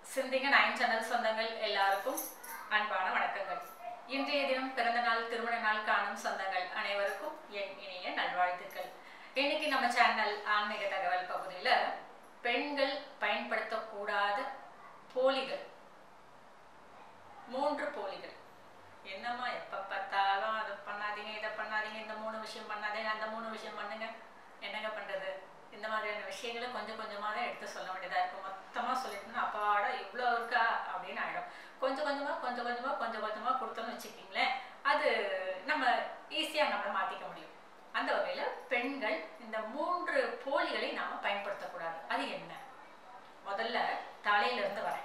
சிந்திங்க nine channel சொந்தங்கள் எல்லாருக்கும் அன்பான வணக்கங்கள் இன்றைய தினம் பிறந்த நாள் திருமண நாள் காணும் சொந்தங்கள் அனைவருக்கும் என் இனிய நல்வாழ்த்துக்கள் இன்னைக்கு நம்ம சேனல் ஆன்மீக தகவல் பகுதியில பெண்கள் பயன்படுத்தக்கூடாத போலிகள் மூன்று போலிகள் என்னம்மா எப்ப பார்த்தாலும் அதை பண்ணாதீங்க இதை பண்ணாதீங்க இந்த மூணு விஷயம் பண்ணாதீங்க அந்த மூணு விஷயம் பண்ணுங்க என்னங்க பண்றது இந்த மாதிரியான விஷயங்களை கொஞ்சம் கொஞ்சமாக தான் எடுத்து சொல்ல வேண்டியதா இருக்கும் மொத்தமா சொல்லிட்டோம்னா அப்பாடா இவ்வளோ இருக்கா அப்படின்னு ஆயிடும் கொஞ்சம் கொஞ்சமா கொஞ்சம் கொஞ்சமா கொஞ்சம் கொஞ்சமா கொடுத்தோம்னு வச்சுக்கிங்களேன் அது நம்ம ஈஸியா நம்மளை மாத்திக்க முடியும் அந்த வகையில பெண்கள் இந்த மூன்று போலிகளை நாம பயன்படுத்தக்கூடாது அது என்ன முதல்ல தலையில இருந்து வரேன்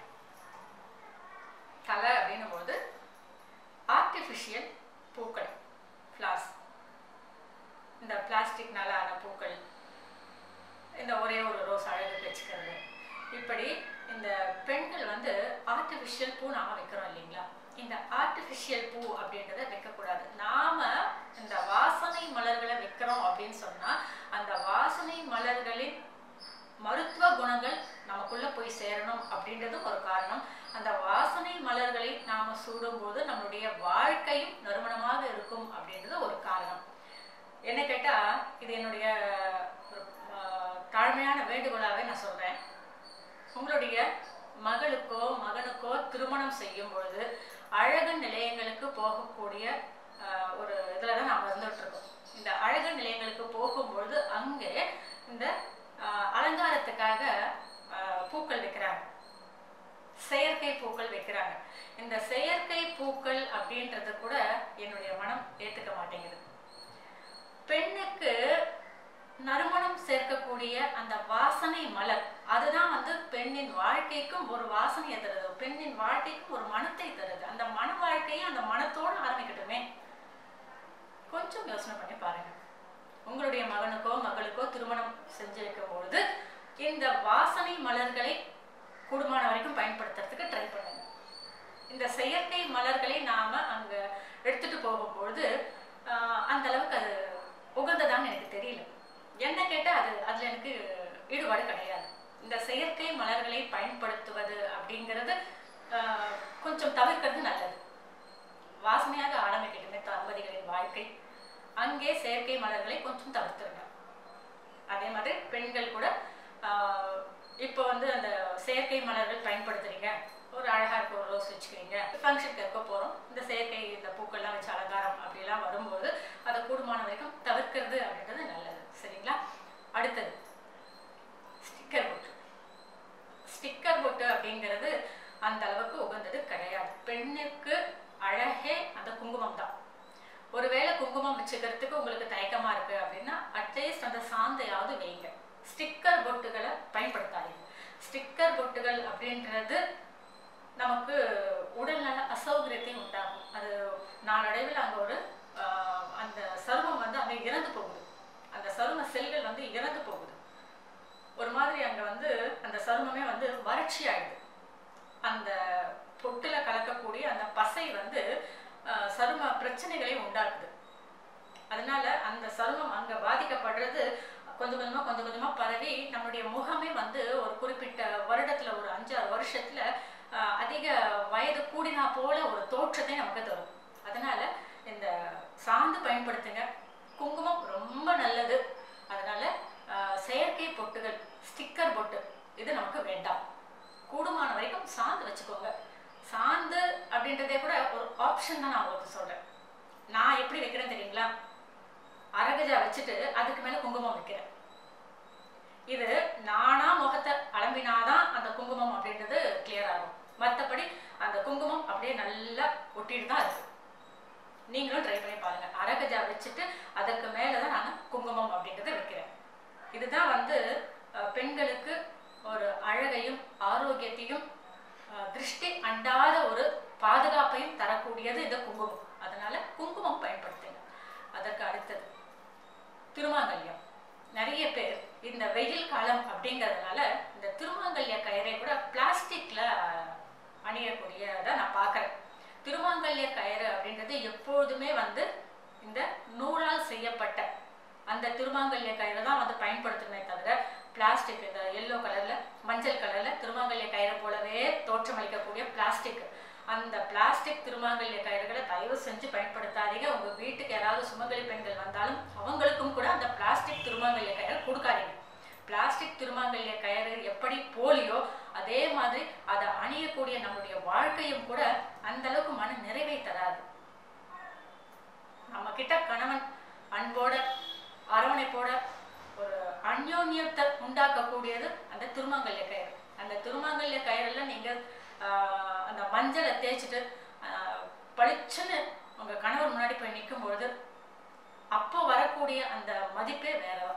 தலை அப்படின்னும் போது ஆர்டிஃபிஷியல் பூக்கள் ஃப்ளார்ஸ் இந்த பிளாஸ்டிக்னால ஆன பூக்கள் இந்த ஒரே ஒரு ரோஸ் அழகுக்கு வச்சுக்கிறது இப்படி இந்த பெண்கள் வந்து ஆர்டிஃபிஷியல் பூ நாம வைக்கிறோம் இல்லைங்களா இந்த ஆர்டிஃபிஷியல் பூ அப்படின்றத வைக்கக்கூடாது நாம இந்த வாசனை மலர்களை வைக்கிறோம் அப்படின்னு சொன்னா அந்த வாசனை மலர்களின் மருத்துவ குணங்கள் நமக்குள்ள போய் சேரணும் அப்படின்றதும் ஒரு காரணம் அந்த வாசனை மலர்களை நாம சூடும்போது நம்மளுடைய வாழ்க்கையும் நறுமணமாக இருக்கும் அப்படின்றது ஒரு காரணம் என்ன கேட்டா இது என்னுடைய ஒரு, ஆஹ், தாழ்மையான வேண்டுகோளாவே நான் சொல்றேன் உங்களுடைய மகளுக்கோ மகனுக்கோ திருமணம் செய்யும் பொழுது அழகு நிலையங்களுக்கு போகக்கூடிய ஆஹ், ஒரு இதில் தான் நாம் வந்துட்டு இருக்கோம் இந்த அழகு நிலையங்களுக்கு போகும்பொழுது அங்கே இந்த ஆஹ், அலங்காரத்துக்காக ஆஹ், பூக்கள் வைக்கிறாங்க செயற்கை பூக்கள் வைக்கிறாங்க இந்த செயற்கை பூக்கள் அப்படின்றது கூட என்னுடைய மனம் ஏத்துக்க மாட்டேங்குது பெண்ணுக்கு நறுமணம் சேர்க்கக்கூடிய அந்த வாசனை மலர் அதுதான் வந்து பெண்ணின் வாழ்க்கைக்கும் ஒரு வாசனையை தருது பெண்ணின் வாழ்க்கைக்கும் ஒரு மனத்தை தருது அந்த மன வாழ்க்கையை அந்த மனத்தோடு ஆரம்பிக்கட்டுமே கொஞ்சம் யோசனை பண்ணி பாருங்க உங்களுடைய மகனுக்கோ மகளுக்கோ திருமணம் செஞ்சு வைக்கும் பொழுது இந்த வாசனை மலர்களை கூடுமான வரைக்கும் பயன்படுத்துறதுக்கு ட்ரை பண்ணுங்க இந்த செயற்கை மலர்களை நாம அங்க எடுத்துட்டு போகும்பொழுது ஆஹ், அந்த அளவுக்கு அது உகந்ததான்னு எனக்கு தெரியல என்ன கேட்டா அது அதுல எனக்கு ஈடுபாடு கிடையாது இந்த செயற்கை மலர்களை பயன்படுத்துவது அப்படிங்கிறது ஆஹ், கொஞ்சம் தவிர்க்கிறது நல்லது வாசனையாக ஆரம்பிக்கட்டுமே தம்பதிகளின் வாழ்க்கை அங்கே செயற்கை மலர்களை கொஞ்சம் தவிர்த்துருங்க அதே மாதிரி பெண்கள் கூட ஆஹ், இப்போ வந்து அந்த செயற்கை மலர்கள் பயன்படுத்துறீங்க ஒரு அழகா இருக்க ஒரு ரோஸ் வச்சுக்கிறீங்க ஃபங்க்ஷனுக்கு இருக்க போறோம் இந்த செயற்கை இந்த பூக்கள்லாம் வச்சு அலங்காரம் அப்படிலாம் வரும்போது அதை கூடுமான வரைக்கும் தவிர்க்கிறது அப்படின்றது நல்லது சரிங்களா அடுத்தது ஸ்டிக்கர் பொட்டு ஸ்டிக்கர் பொட்டு அப்படிங்கிறது அந்த அளவுக்கு உகந்தது கிடையாது பெண்ணுக்கு அழகே அந்த குங்குமம் தான் ஒருவேளை குங்குமம் வச்சுக்கிறதுக்கு உங்களுக்கு தயக்கமா இருக்கு அப்படின்னா அட்லீஸ்ட் அந்த சாந்தையாவது வைங்க ஸ்டிக்கர் பொட்டுகளை பயன்படுத்தாதீங்க ஸ்டிக்கர் பொட்டுகள் அப்படின்றது நமக்கு உடல்நல அசௌகரியத்தை உண்டாகும் அது நாளடைவில் அங்கே ஒரு ஆஹ், அந்த சருமம் வந்து அங்கே இறந்து போகுது அந்த சரும செல்கள் வந்து இறந்து போகுது ஒரு மாதிரி அங்கே வந்து அந்த சருமமே வந்து வறட்சி ஆயிடுது அந்த பொட்டுல கலக்கக்கூடிய அந்த பசை வந்து ஆஹ், சரும பிரச்சனைகளை உண்டாக்குது அதனால அந்த சருமம் அங்க பாதிக்கப்படுறது கொஞ்சம் கொஞ்சமா கொஞ்சம் கொஞ்சமா பரவி நம்மளுடைய முகமே வந்து ஒரு குறிப்பிட்ட வருடத்துல ஒரு அஞ்சாறு வருஷத்துல ஆஹ், அதிக வயது கூடினா போல ஒரு தோற்றத்தை நமக்கு தரும் அதனால இந்த சாந்து பயன்படுத்துங்க குங்குமம் ரொம்ப நல்லது அதனால ஆஹ், செயற்கை பொட்டுகள் ஸ்டிக்கர் பொட்டு இது நமக்கு வேண்டாம் கூடுமான வரைக்கும் சாந்து வச்சுக்கோங்க சாந்து அப்படின்றதே கூட ஒரு ஆப்ஷன் தான் நான் உங்களுக்கு சொல்றேன் நான் எப்படி வைக்கிறேன் தெரியுங்களா அரகஜா வச்சுட்டு அதுக்கு மேல குங்குமம் வைக்கிறேன் இது நானா முகத்தை அலம்பினாதான் அந்த குங்குமம் அப்படின்றது கிளியர் ஆகும் மற்றபடி அந்த குங்குமம் அப்படியே நல்லா ஒட்டிட்டு தான் இருக்கு நீங்களும் ட்ரை பண்ணி பாருங்க அரகஜா வச்சுட்டு அதற்கு மேல தான் நான் குங்குமம் அப்படின்றத வைக்கிறேன் இதுதான் வந்து அஹ், பெண்களுக்கு ஒரு அழகையும் ஆரோக்கியத்தையும் அஹ், திருஷ்டி அண்டாத ஒரு பாதுகாப்பையும் தரக்கூடியது இந்த குங்குமம் அதனால குங்குமம் பயன்படுத்துங்க அதற்கு அடுத்தது திருமாங்கல்யம் நிறைய பேர் இந்த வெயில் காலம் அப்படிங்கிறதுனால இந்த திருமாங்கல்ய கயிறை கூட பிளாஸ்டிக்ல அணியக்கூடியதை நான் பார்க்குறேன் திருமாங்கல்ய கயிறு அப்படின்றது எப்பொழுதுமே வந்து இந்த நூலால் செய்யப்பட்ட அந்த திருமாங்கல்ய கயிறு தான் வந்து பயன்படுத்தணுமே தவிர பிளாஸ்டிக் இந்த எல்லோ கலர்ல மஞ்சள் கலர்ல திருமாங்கல்ய கயிறு போலவே தோற்றமளிக்கக்கூடிய பிளாஸ்டிக் அந்த பிளாஸ்டிக் திருமாங்கல்ய கயிறுகளை தயவு செஞ்சு பயன்படுத்தாதீங்க உங்க வீட்டுக்கு யாராவது சுமங்கலி பெண்கள் வந்தாலும் அவங்களுக்கும் கூட அந்த பிளாஸ்டிக் திருமாங்கல்ய கயிறு கொடுக்காதீங்க பிளாஸ்டிக் திருமாங்கல்ய கயிறு எப்படி போலியோ அதே மாதிரி அதை அணியக்கூடிய நம்முடைய வாழ்க்கையும் கூட அந்த அளவுக்கு மன நிறைவை தராது நம்ம கிட்ட கணவன் அன்போட அரவணைப்போட ஒரு அந்யோன்யத்தை உண்டாக்கக்கூடியது அந்த திருமாங்கல்ய கயிறு அந்த திருமாங்கல்ய கயிறுல நீங்க ஆஹ், அந்த மஞ்சளை தேய்ச்சிட்டு ஆஹ், பளிச்சுன்னு உங்க கணவர் முன்னாடி போய் நிற்கும் பொழுது அப்போ வரக்கூடிய அந்த மதிப்பே வேறதான்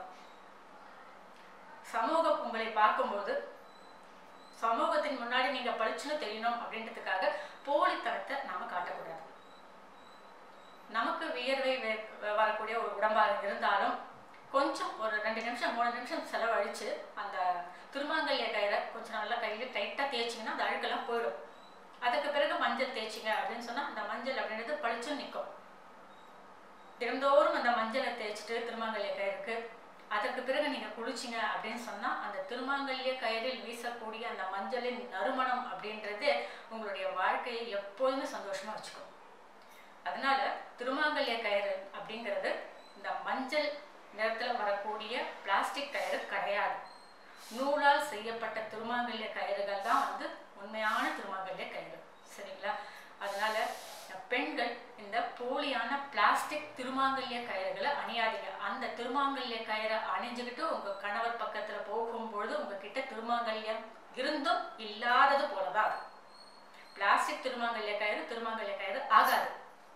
சமூகம் உங்களை பார்க்கும்போது சமூகத்தின் முன்னாடி நீங்க பளிச்சுன்னு தெரியணும் அப்படின்றதுக்காக போலித்தனத்தை நாம காட்டக்கூடாது நமக்கு வியர்வை வே- வரக்கூடிய ஒரு உடம்பாக இருந்தாலும் கொஞ்சம் ஒரு ரெண்டு நிமிஷம் மூணு நிமிஷம் செலவழிச்சு அந்த திருமாங்கல்ய கயிறை கொஞ்சம் நல்லா கையில் டைட்டாக தேய்ச்சிங்கன்னா அந்த அழுக்கெல்லாம் போயிடும் அதுக்கு பிறகு மஞ்சள் தேய்ச்சிங்க அப்படின்னு சொன்னா அந்த மஞ்சள் அப்படின்றது பளிச்சுன்னு நிற்கும் தினந்தோறும் அந்த மஞ்சளை தேய்ச்சிட்டு திருமாங்கல்ய கயிறுக்கு அதற்கு பிறகு நீங்க குளிச்சிங்க அப்படின்னு சொன்னா அந்த திருமாங்கல்ய கயிறில் வீசக்கூடிய அந்த மஞ்சளின் நறுமணம் அப்படின்றது உங்களுடைய வாழ்க்கையை எப்போதுமே சந்தோஷமா வச்சுக்கும் அதனால திருமாங்கல்ய கயிறு அப்படிங்கிறது இந்த மஞ்சள் நிறத்துல வரக்கூடிய பிளாஸ்டிக் கயிறு கிடையாது நூலால் செய்யப்பட்ட திருமாங்கல்ய கயிறுகள் தான் வந்து உண்மையான திருமாங்கல்ய கயிறு சரிங்களா அதனால பெண்கள் இந்த போலியான பிளாஸ்டிக் திருமாங்கல்ய கயிறுகளை அணியாதீங்க அந்த திருமாங்கல்ய கயிறை அணிஞ்சுக்கிட்டு உங்க கணவர் பக்கத்துல போகும்பொழுது உங்ககிட்ட திருமாங்கல்யம் இருந்தும் இல்லாதது போலதான் அது பிளாஸ்டிக் திருமாங்கல்ய கயிறு திருமாங்கல்ய கயிறு ஆகாது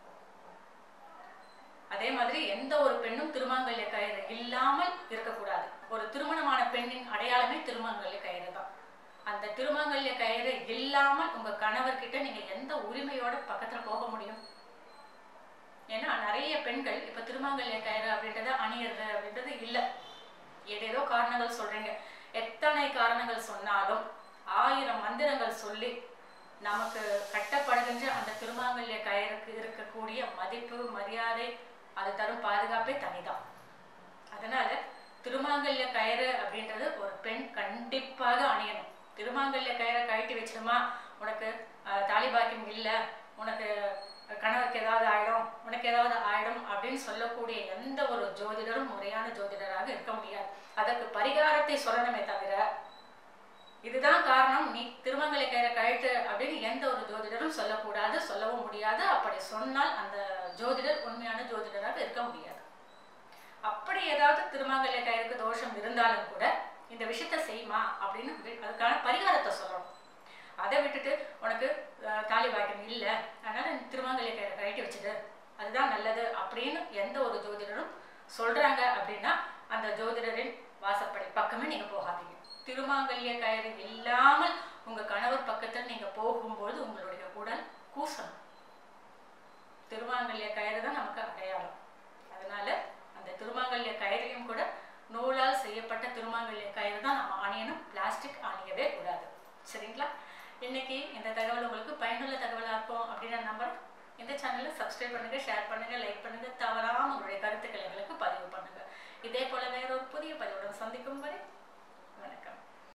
அதே மாதிரி எந்த ஒரு பெண்ணும் திருமாங்கல்ய கயிறு இல்லாமல் இருக்கக்கூடாது ஒரு திருமணமான பெண்ணின் அடையாளமே திருமாங்கல்ய கயிறு தான் அந்த திருமாங்கல்ய கயிறு இல்லாமல் உங்க கணவர்கிட்ட நீங்க எந்த உரிமையோட பக்கத்துல போக முடியும் ஏன்னா நிறைய பெண்கள் இப்ப திருமாங்கல்ய கயிறு அப்படின்றத அணியிறது அப்படின்றது இல்ல ஏதேதோ காரணங்கள் சொல்றீங்க எத்தனை காரணங்கள் சொன்னாலும் ஆயிரம் மந்திரங்கள் சொல்லி நமக்கு கட்டப்படுகின்ற அந்த திருமாங்கல்ய கயிறுக்கு இருக்கக்கூடிய மதிப்பு மரியாதை அது தரும் பாதுகாப்பே தனிதான் அதனால திருமாங்கல்ய கயிறு அப்படின்றது ஒரு பெண் கண்டிப்பாக அணியணும் திருமாங்கல்ய கயிறை கழட்டி வச்சிடுமா உனக்கு அஹ், தாலி பாக்கியம் இல்லை உனக்கு கணவருக்கு ஏதாவது ஆயிடும் உனக்கு ஏதாவது ஆயிடும் அப்படின்னு சொல்லக்கூடிய எந்த ஒரு ஜோதிடரும் முறையான ஜோதிடராக இருக்க முடியாது அதற்கு பரிகாரத்தை சொல்லணுமே தவிர இதுதான் காரணம் நீ திருமங்கலை கயிறை கழட்டு அப்படின்னு எந்த ஒரு ஜோதிடரும் சொல்லக்கூடாது சொல்லவும் முடியாது அப்படி சொன்னால் அந்த ஜோதிடர் உண்மையான ஜோதிடராக இருக்க முடியாது அப்படி ஏதாவது திருமங்கல்ய கயிறுக்கு தோஷம் இருந்தாலும் கூட இந்த விஷயத்த செய்யுமா அப்படின்னு வி- அதுக்கான பரிகாரத்தை சொல்லணும் அதை விட்டுட்டு உனக்கு அஹ், தாலி பாக்கியம் இல்லை அதனால நீ திருமங்கல்ய கயிறை கழட்டி வச்சுடு அதுதான் நல்லது அப்படின்னு எந்த ஒரு ஜோதிடரும் சொல்றாங்க அப்படின்னா அந்த ஜோதிடரின் வாசப்படி பக்கமே நீங்க போகாதீங்க திருமாங்கல்ய கயிறு இல்லாமல் உங்க கணவர் பக்கத்துல நீங்க போகும்போது உங்களுடைய உடல் கூசணும் திருமாங்கல்ய கயிறு தான் நமக்கு அடையாளம் அதனால அந்த திருமாங்கல்ய கயிறையும் கூட நூலால் செய்யப்பட்ட திருமாங்கல்ய கயிறு தான் நம்ம அணியணும் பிளாஸ்டிக் அணியவே கூடாது சரிங்களா இன்னைக்கு இந்த தகவல் உங்களுக்கு பயனுள்ள தகவலா இருக்கும் அப்படின்னு நான் நம்புறேன் இந்த சேனலை சப்ஸ்கிரைப் பண்ணுங்க ஷேர் பண்ணுங்க லைக் பண்ணுங்க தவறாம உங்களுடைய கருத்துக்களை எங்களுக்கு பதிவு பண்ணுங்க இதே போல வேற ஒரு புதிய பதிவுடன் சந்திக்கும் வரை